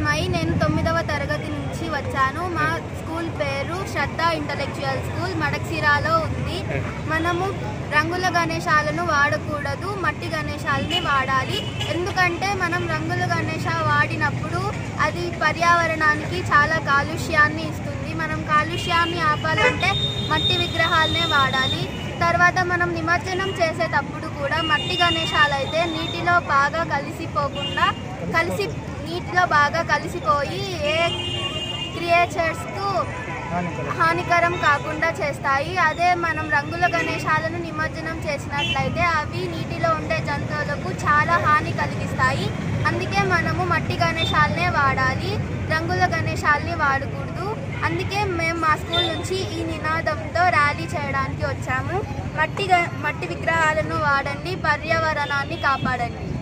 తన్మయి నేను తొమ్మిదవ తరగతి నుంచి వచ్చాను మా స్కూల్ పేరు శ్రద్ధ ఇంటలెక్చువల్ స్కూల్ మడక్సిరాలో ఉంది మనము రంగుల గణేశాలను వాడకూడదు మట్టి గణేశాలని వాడాలి ఎందుకంటే మనం రంగుల గణేశ వాడినప్పుడు అది పర్యావరణానికి చాలా కాలుష్యాన్ని ఇస్తుంది మనం కాలుష్యాన్ని ఆపాలంటే మట్టి విగ్రహాలనే వాడాలి తర్వాత మనం నిమజ్జనం చేసేటప్పుడు కూడా మట్టి గణేశాలు అయితే నీటిలో బాగా కలిసిపోకుండా కలిసి నీటిలో బాగా కలిసిపోయి ఏ క్రియేచర్స్కు హానికరం కాకుండా చేస్తాయి అదే మనం రంగుల గణేశాలను నిమజ్జనం చేసినట్లయితే అవి నీటిలో ఉండే జంతువులకు చాలా హాని కలిగిస్తాయి అందుకే మనము మట్టి గణేశాలనే వాడాలి రంగుల గణేశాలని వాడకూడదు అందుకే మేము మా స్కూల్ నుంచి ఈ నినాదంతో ర్యాలీ చేయడానికి వచ్చాము మట్టి గ- మట్టి విగ్రహాలను వాడండి పర్యావరణాన్ని కాపాడండి